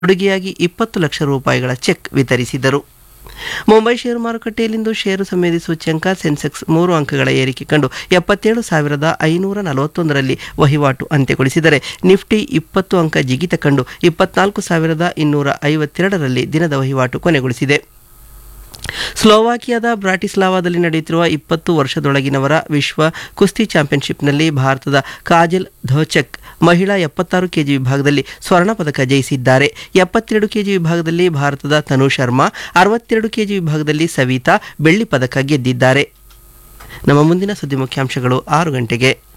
ಕೊಡುಗೆಯಾಗಿ ಇಪ್ಪತ್ತು ಲಕ್ಷ ರೂಪಾಯಿಗಳ ಚೆಕ್ ವಿತರಿಸಿದರು ಮುಂಬೈ ಷೇರು ಮಾರುಕಟ್ಟೆಯಲ್ಲಿಂದು ಷೇರು ಸಂವೇದಿ ಸೂಚ್ಯಂಕ ಸೆನ್ಸೆಕ್ಸ್ ಮೂರು ಅಂಕಗಳ ಏರಿಕೆ ಕಂಡು ಎಪ್ಪತ್ತೇಳು ಸಾವಿರದ ಐನೂರ ನಲವತ್ತೊಂದರಲ್ಲಿ ವಹಿವಾಟು ಅಂತ್ಯಗೊಳಿಸಿದರೆ ನಿಫ್ಟಿ ಇಪ್ಪತ್ತು ಅಂಕ ಜಿಗಿತ ಕಂಡು ಇಪ್ಪತ್ನಾಲ್ಕು ಸಾವಿರದ ಇನ್ನೂರ ಐವತ್ತೆರಡರಲ್ಲಿ ದಿನದ ವಹಿವಾಟು ಕೊನೆಗೊಳಿಸಿದೆ ಸ್ಲೋವಾಕಿಯಾದ ಬ್ರಾಟಿಸ್ಲಾವಾದಲ್ಲಿ ನಡೆಯುತ್ತಿರುವ ಇಪ್ಪತ್ತು ವರ್ಷದೊಳಗಿನವರ ವಿಶ್ವ ಕುಸ್ತಿ ಚಾಂಪಿಯನ್ಶಿಪ್ನಲ್ಲಿ ಭಾರತದ ಕಾಜಲ್ ಧೋಚಕ್ ಮಹಿಳಾ ಎಪ್ಪತ್ತಾರು ಕೆಜಿ ವಿಭಾಗದಲ್ಲಿ ಸ್ವರ್ಣ ಪದಕ ಜಯಿಸಿದ್ದಾರೆ ಎಪ್ಪತ್ತೆರಡು ಕೆಜಿ ವಿಭಾಗದಲ್ಲಿ ಭಾರತದ ತನು ಶರ್ಮಾ ಅರವತ್ತೆರಡು ಕೆಜಿ ವಿಭಾಗದಲ್ಲಿ ಸವಿತಾ ಬೆಳ್ಳಿ ಪದಕ ಗೆದ್ದಿದ್ದಾರೆ ನಮ್ಮ ಮುಂದಿನ ಸುದ್ದಿ ಮುಖ್ಯಾಂಶಗಳು ಆರು ಗಂಟೆಗೆ